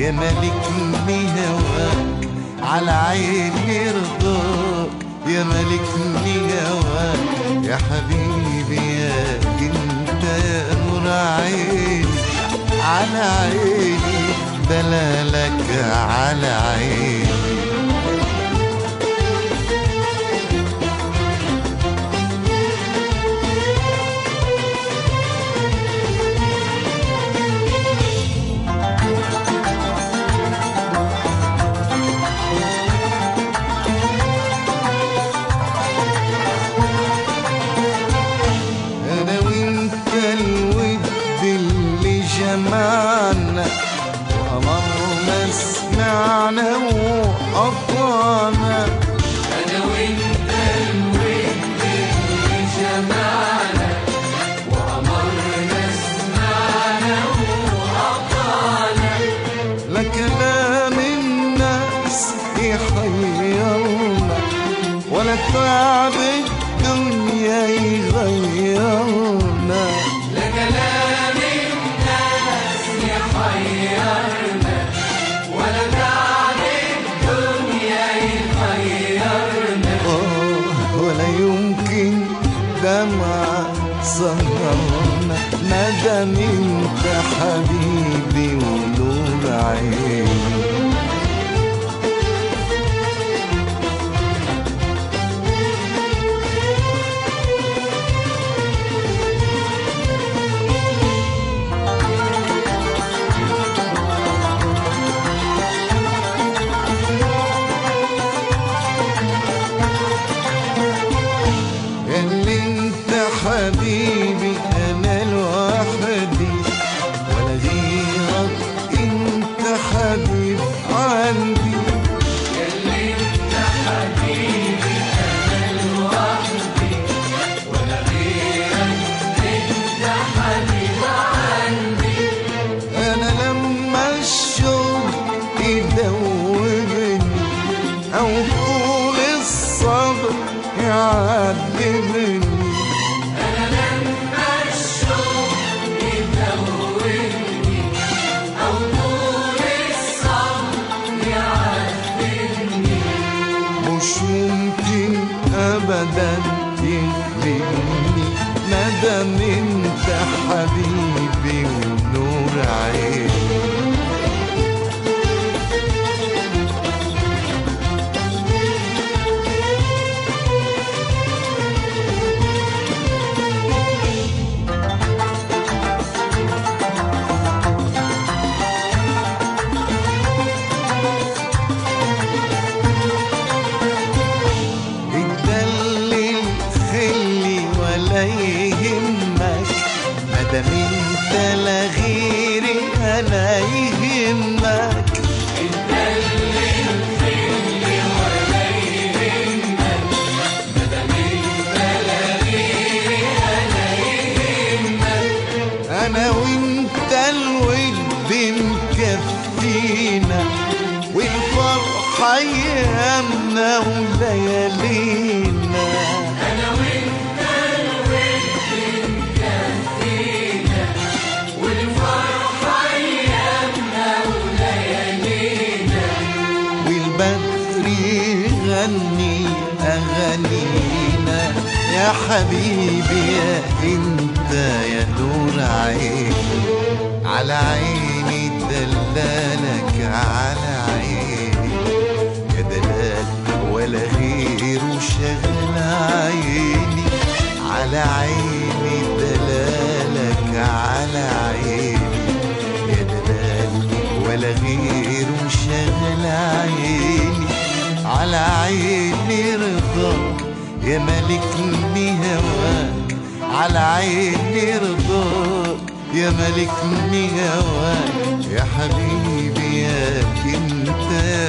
يا ملكني هواك على عيني رضاك يا ملكني هواك يا حبيبي يا انت يا نور عيني على عيني دلالك على عيني انا وانت الود اللي جمعنا وامرنا سمعنا وقطعنا أنا وأنت الود اللي جمعنا وأمرنا سمعنا وقطعنا لا كلام الناس يحيرنا ولا تعب الدنيا يغيرنا لا كلام الناس يحيرنا ولا تعب الدنيا يحيرنا آه ولا يمكن دمع سهرنا ما دام انت حبيبي ونور عيني اللي انت حبيبي انا لوحدي ولا غيرك انت حبيب عندي اللي انت حبيبي انا لوحدي ولا غيرك انت حبيب عندي انا لما الشوق يدوبني او طول الصبر يعذبني انا لما الشوق يدوبني او طول الصبر يعذبني مش ممكن ابدا تغلبني ما دام انت حبيبي ونور عيني اتدلل خلي ولا يهمك مادام انت لا غيري انا يهمك انا وانت الود مكفينا والفرحة ايامنا وليالينا انا وانت الود مكفينا والفرحه ايامنا وليالينا والبدر يغني اغانينا يا حبيبي يا انت يا نور عيني على عيني دلالك على عيني يا دلال ولا غيره شغل عيني على عيني دلالك على عيني يا دلال ولا غيره شغل عيني على عيني رضاك يا ملكني هواك على عيني رضاك يا ملكني هواك يا حبيبي يا انت